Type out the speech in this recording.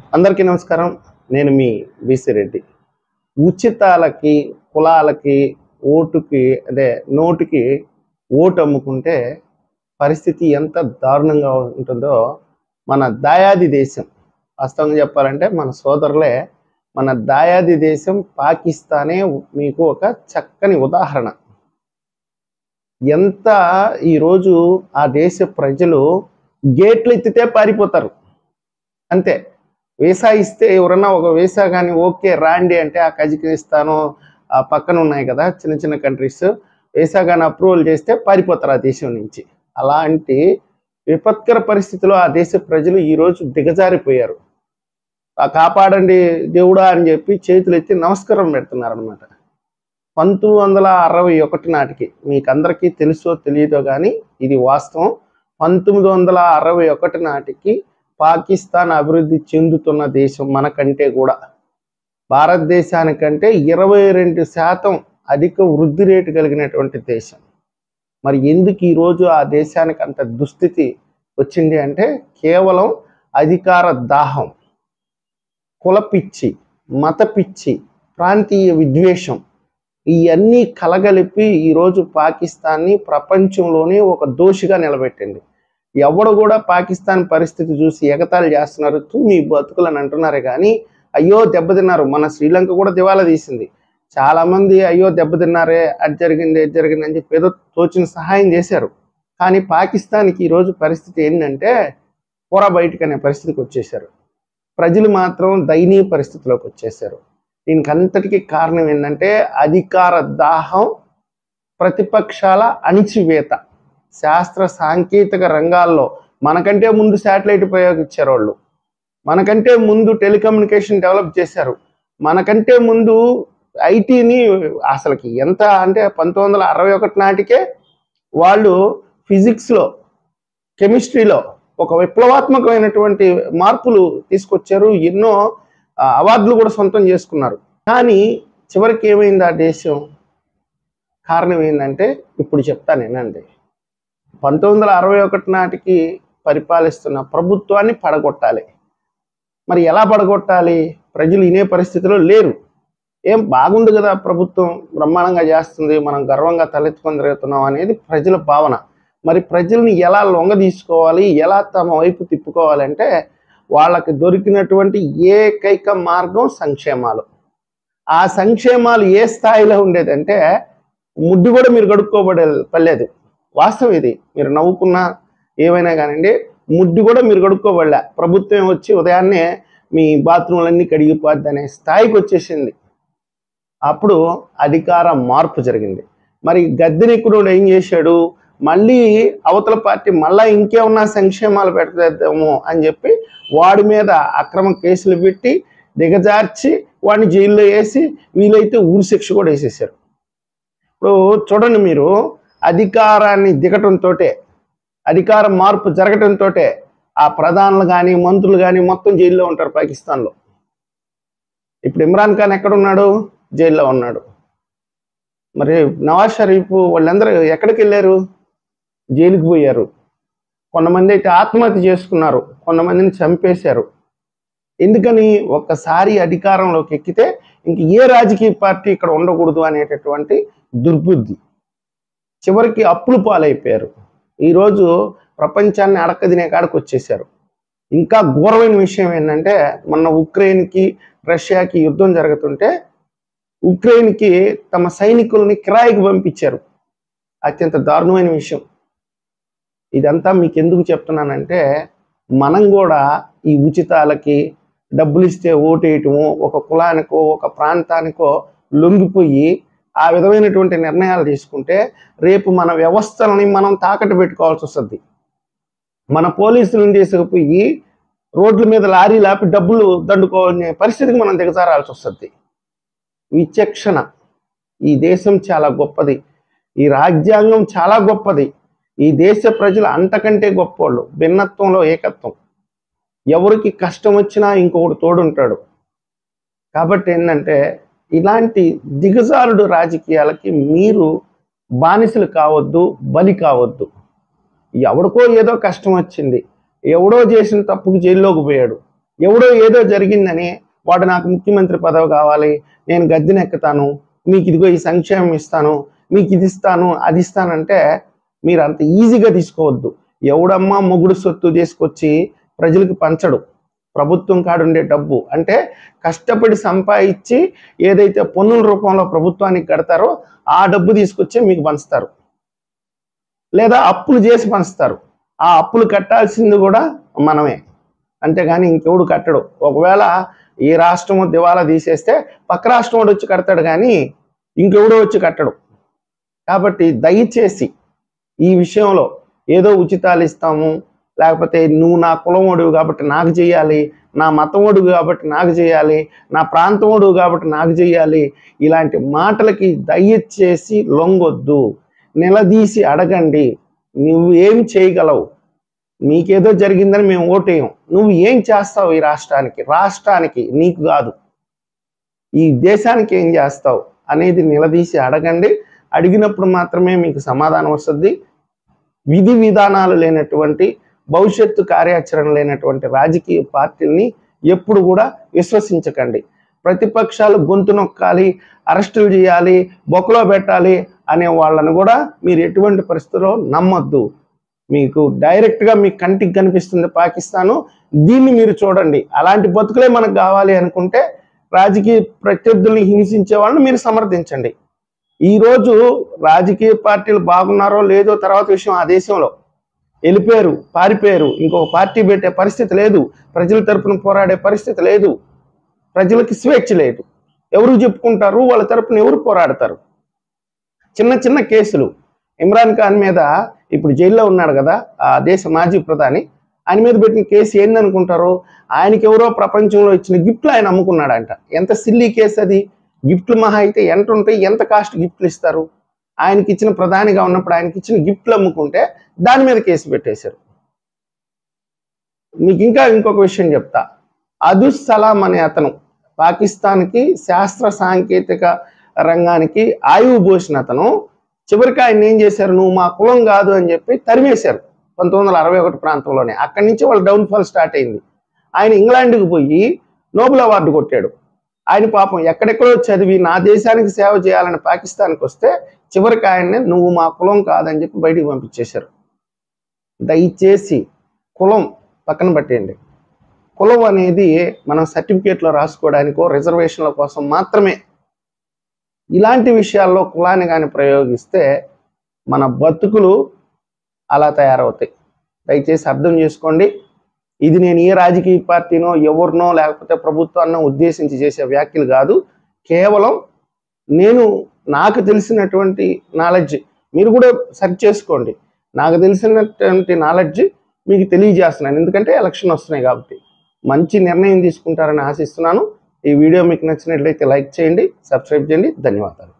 అందరికీ నమస్కారం నేను మీ బీసీ రెడ్డి ఉచితాలకి కులాలకి ఓటుకి అదే నోటుకి ఓటు అమ్ముకుంటే పరిస్థితి ఎంత దారుణంగా ఉంటుందో మన దాయాది దేశం వాస్తవంగా చెప్పాలంటే మన సోదరులే మన దాయాది దేశం పాకిస్తానే మీకు ఒక చక్కని ఉదాహరణ ఎంత ఈరోజు ఆ దేశ ప్రజలు గేట్లు ఎత్తితే పారిపోతారు అంతే వీసా ఇస్తే ఎవరన్నా ఒక వీసా కానీ ఓకే రాండి అంటే ఆ కజకిస్తాను ఆ పక్కన ఉన్నాయి కదా చిన్న చిన్న కంట్రీస్ వీసా కానీ అప్రూవల్ చేస్తే పారిపోతారు ఆ దేశం నుంచి అలాంటి విపత్కర పరిస్థితిలో ఆ దేశ ప్రజలు ఈరోజు దిగజారిపోయారు ఆ కాపాడండి దేవుడా అని చెప్పి చేతులు ఎత్తి నమస్కారం పెడుతున్నారు అనమాట పంతొమ్మిది వందల అరవై ఒకటి నాటికి మీకు అందరికీ తెలుసో తెలియదో కానీ ఇది వాస్తవం పంతొమ్మిది వందల అరవై ఒకటి నాటికి పాకిస్తాన్ అభివృద్ధి చెందుతున్న దేశం మనకంటే కూడా భారతదేశానికంటే ఇరవై రెండు శాతం అధిక వృద్ధి రేటు కలిగినటువంటి దేశం మరి ఎందుకు ఈరోజు ఆ దేశానికి అంత దుస్థితి వచ్చింది అంటే కేవలం అధికార దాహం కుల పిచ్చి మత పిచ్చి ప్రాంతీయ విద్వేషం ఇవన్నీ కలగలిపి ఈరోజు పాకిస్తాన్ని ప్రపంచంలోనే ఒక దోషిగా నిలబెట్టింది ఎవడు కూడా పాకిస్తాన్ పరిస్థితి చూసి ఎగతాళి చేస్తున్నారు తూ మీ బతుకులని అంటున్నారే కానీ అయ్యో దెబ్బతిన్నారు మన శ్రీలంక కూడా దివాలా తీసింది చాలా మంది అయ్యో దెబ్బతిన్నారే అది జరిగింది ఇది జరిగింది అని చెప్పి ఏదో తోచిన సహాయం చేశారు కానీ పాకిస్తాన్కి ఈరోజు పరిస్థితి ఏంటంటే కూర బయటికి అనే పరిస్థితికి వచ్చేసారు ప్రజలు మాత్రం దయనీయ పరిస్థితిలోకి వచ్చేసారు దీనికి అంతటికీ కారణం ఏంటంటే అధికార దాహం ప్రతిపక్షాల అణిచివేత శాస్త్ర సాంకేతిక రంగాల్లో మనకంటే ముందు శాటిలైట్ ప్రయోగించారు వాళ్ళు మనకంటే ముందు టెలికమ్యూనికేషన్ డెవలప్ చేశారు మనకంటే ముందు ఐటీని అసలుకి ఎంత అంటే పంతొమ్మిది వందల అరవై ఒకటి నాటికే వాళ్ళు ఫిజిక్స్లో కెమిస్ట్రీలో ఒక విప్లవాత్మకమైనటువంటి మార్పులు తీసుకొచ్చారు ఎన్నో ఆ, అవార్డులు కూడా సొంతం చేసుకున్నారు కానీ చివరికి ఏమైంది ఆ దేశం కారణం ఏంటంటే ఇప్పుడు చెప్తాను ఏనండి పంతొమ్మిది వందల అరవై ఒకటి నాటికి పరిపాలిస్తున్న ప్రభుత్వాన్ని పడగొట్టాలి మరి ఎలా పడగొట్టాలి ప్రజలు వినే పరిస్థితిలో లేరు ఏం బాగుంది కదా ప్రభుత్వం బ్రహ్మాండంగా చేస్తుంది మనం గర్వంగా తలెత్తుకొని తిరుగుతున్నాం అనేది ప్రజల భావన మరి ప్రజల్ని ఎలా లొంగ తీసుకోవాలి ఎలా తమ వైపు తిప్పుకోవాలంటే వాళ్ళకి దొరికినటువంటి ఏకైక మార్గం సంక్షేమాలు ఆ సంక్షేమాలు ఏ స్థాయిలో ఉండేదంటే ముడ్డు కూడా మీరు గడుక్కోబడే పర్లేదు వాస్తవం ఇది మీరు నవ్వుకున్నా ఏమైనా కానివ్వండి ముడ్డు కూడా మీరు గడుక్కోబడలే ప్రభుత్వం వచ్చి ఉదయాన్నే మీ బాత్రూమ్లన్నీ కడిగిపోద్ది అనే స్థాయికి వచ్చేసింది అప్పుడు అధికార మార్పు జరిగింది మరి గద్దెనెక్కుడు ఏం చేశాడు మళ్ళీ అవతల పార్టీ మళ్ళా ఇంకేమన్నా సంక్షేమాలు పెడతామో అని చెప్పి వాడి మీద అక్రమ కేసులు పెట్టి దిగజార్చి వాడిని జైల్లో వేసి వీలైతే ఊరి శిక్ష కూడా వేసేసారు ఇప్పుడు చూడండి మీరు అధికారాన్ని దిగటంతో అధికార మార్పు జరగటంతో ఆ ప్రధానులు కానీ మంత్రులు కానీ మొత్తం జైల్లో ఉంటారు పాకిస్తాన్లో ఇప్పుడు ఇమ్రాన్ ఖాన్ ఎక్కడున్నాడు జైల్లో ఉన్నాడు మరి నవాజ్ షరీఫ్ వాళ్ళందరూ ఎక్కడికి వెళ్ళారు జైలుకి పోయారు కొంతమంది అయితే ఆత్మహత్య చేసుకున్నారు కొంతమందిని చంపేశారు ఎందుకని ఒక్కసారి అధికారంలోకి ఎక్కితే ఇంక ఏ రాజకీయ పార్టీ ఇక్కడ ఉండకూడదు అనేటటువంటి దుర్బుద్ధి చివరికి అప్పులు పాలైపోయారు ఈరోజు ప్రపంచాన్ని అడక్కదినే కాడికి వచ్చేసారు ఇంకా ఘోరమైన విషయం ఏంటంటే మొన్న ఉక్రెయిన్కి రష్యాకి యుద్ధం జరుగుతుంటే ఉక్రెయిన్కి తమ సైనికుల్ని కిరాయికి పంపించారు అత్యంత దారుణమైన విషయం ఇదంతా మీకు ఎందుకు చెప్తున్నానంటే మనం కూడా ఈ ఉచితాలకి డబ్బులు ఇస్తే ఓటేయటము ఒక కులానికో ఒక ప్రాంతానికో లొంగిపోయి ఆ విధమైనటువంటి నిర్ణయాలు తీసుకుంటే రేపు మన వ్యవస్థలని మనం తాకట్టు పెట్టుకోవాల్సి వస్తుంది మన పోలీసులను తీసుకుపోయి రోడ్ల మీద లారీ లాపి డబ్బులు దండుకోవాలనే పరిస్థితికి మనం దిగజారాల్సి వస్తుంది విచక్షణ ఈ దేశం చాలా గొప్పది ఈ రాజ్యాంగం చాలా గొప్పది ఈ దేశ ప్రజలు అంతకంటే గొప్పోళ్ళు భిన్నత్వంలో ఏకత్వం ఎవరికి కష్టం వచ్చినా ఇంకొకడు తోడుంటాడు కాబట్టి ఏంటంటే ఇలాంటి దిగజారుడు రాజకీయాలకి మీరు బానిసలు కావద్దు బలి కావద్దు ఎవడికో ఏదో కష్టం వచ్చింది ఎవడో చేసిన తప్పుకు జైల్లోకి పోయాడు ఎవడో ఏదో జరిగిందని వాడు నాకు ముఖ్యమంత్రి పదవి కావాలి నేను గద్దెనెక్కుతాను మీకు ఇదిగో ఈ సంక్షేమం ఇస్తాను మీకు ఇది ఇస్తాను అది ఇస్తానంటే మీరు అంత ఈజీగా తీసుకోవద్దు ఎవడమ్మా మొగుడు సొత్తు తీసుకొచ్చి ప్రజలకు పంచడు ప్రభుత్వం కాడుండే డబ్బు అంటే కష్టపడి సంపాదించి ఏదైతే పన్నుల రూపంలో ప్రభుత్వానికి కడతారో ఆ డబ్బు తీసుకొచ్చి మీకు పంచుతారు లేదా అప్పులు చేసి పంచుతారు ఆ అప్పులు కట్టాల్సింది కూడా మనమే అంతేగాని ఇంకెవడు కట్టడు ఒకవేళ ఈ రాష్ట్రము దివాలా తీసేస్తే పక్క రాష్ట్రం వాడు వచ్చి కడతాడు కానీ ఇంకెవడో వచ్చి కట్టడు కాబట్టి దయచేసి ఈ విషయంలో ఏదో ఉచితాలు ఇస్తాము లేకపోతే నువ్వు నా కులమోడువు కాబట్టి నాకు చేయాలి నా మతమోడు కాబట్టి నాకు చేయాలి నా ప్రాంతమోడు కాబట్టి నాకు చేయాలి ఇలాంటి మాటలకి దయచేసి లొంగొద్దు నిలదీసి అడగండి నువ్వు ఏం చేయగలవు నీకేదో జరిగిందని మేము ఓటేయం నువ్వు ఏం చేస్తావు ఈ రాష్ట్రానికి రాష్ట్రానికి నీకు కాదు ఈ దేశానికి ఏం చేస్తావు అనేది నిలదీసి అడగండి అడిగినప్పుడు మాత్రమే మీకు సమాధానం వస్తుంది విధి విధానాలు లేనటువంటి భవిష్యత్తు కార్యాచరణ లేనటువంటి రాజకీయ పార్టీల్ని ఎప్పుడు కూడా విశ్వసించకండి ప్రతిపక్షాలు గొంతు నొక్కాలి అరెస్టులు చేయాలి బొక్కలో పెట్టాలి అనే వాళ్ళను కూడా మీరు ఎటువంటి పరిస్థితుల్లో నమ్మొద్దు మీకు డైరెక్ట్గా మీ కంటికి కనిపిస్తుంది పాకిస్తాను దీన్ని మీరు చూడండి అలాంటి బతుకులే మనకు కావాలి అనుకుంటే రాజకీయ ప్రత్యర్థుల్ని హింసించే వాళ్ళని మీరు సమర్థించండి ఈరోజు రాజకీయ పార్టీలు బాగున్నారో లేదో తర్వాత విషయం ఆ దేశంలో వెళ్ళిపోయారు పారిపోయారు ఇంకొక పార్టీ పెట్టే పరిస్థితి లేదు ప్రజల తరపున పోరాడే పరిస్థితి లేదు ప్రజలకి స్వేచ్ఛ లేదు ఎవరు చెప్పుకుంటారు వాళ్ళ తరపున ఎవరు పోరాడతారు చిన్న చిన్న కేసులు ఇమ్రాన్ ఖాన్ మీద ఇప్పుడు జైల్లో ఉన్నాడు కదా ఆ దేశ మాజీ ప్రధాని ఆయన మీద పెట్టిన కేసు ఏందనుకుంటారు ఆయనకి ఎవరో ప్రపంచంలో ఇచ్చిన గిఫ్ట్లు ఆయన అమ్ముకున్నాడంట ఎంత సిల్లీ కేసు అది గిఫ్ట్లు మహా అయితే ఎంత ఉంటాయి ఎంత కాస్ట్ గిఫ్ట్లు ఇస్తారు ఆయనకి ఇచ్చిన ప్రధానిగా ఉన్నప్పుడు ఆయనకి ఇచ్చిన గిఫ్ట్లు అమ్ముకుంటే దాని మీద కేసు పెట్టేశారు మీకు ఇంకా ఇంకొక విషయం చెప్తా అదుస్ సలాం అనే అతను పాకిస్తాన్కి శాస్త్ర సాంకేతిక రంగానికి ఆయువు పోసిన అతను చివరికి ఆయన ఏం చేశారు నువ్వు మా కులం కాదు అని చెప్పి తరిమేశారు పంతొమ్మిది వందల అరవై ఒకటి ప్రాంతంలోనే అక్కడి నుంచి వాళ్ళ డౌన్ఫాల్ స్టార్ట్ అయింది ఆయన ఇంగ్లాండ్కి పోయి నోబెల్ అవార్డు కొట్టాడు ఆయన పాపం ఎక్కడెక్కడో చదివి నా దేశానికి సేవ చేయాలని పాకిస్తాన్కి వస్తే చివరికి ఆయన్ని నువ్వు మా కులం కాదని చెప్పి బయటికి పంపించేశారు దయచేసి కులం పక్కన పెట్టేయండి కులం అనేది మనం సర్టిఫికేట్లో రాసుకోవడానికో రిజర్వేషన్ల కోసం మాత్రమే ఇలాంటి విషయాల్లో కులాన్ని కానీ ప్రయోగిస్తే మన బతుకులు అలా తయారవుతాయి దయచేసి అర్థం చేసుకోండి ఇది నేను ఏ రాజకీయ పార్టీనో ఎవరినో లేకపోతే ప్రభుత్వాన్నో ఉద్దేశించి చేసే వ్యాఖ్యలు కాదు కేవలం నేను నాకు తెలిసినటువంటి నాలెడ్జ్ మీరు కూడా సెర్చ్ చేసుకోండి నాకు తెలిసినటువంటి నాలెడ్జ్ మీకు తెలియజేస్తున్నాను ఎందుకంటే ఎలక్షన్ వస్తున్నాయి కాబట్టి మంచి నిర్ణయం తీసుకుంటారని ఆశిస్తున్నాను ఈ వీడియో మీకు నచ్చినట్లయితే లైక్ చేయండి సబ్స్క్రైబ్ చేయండి ధన్యవాదాలు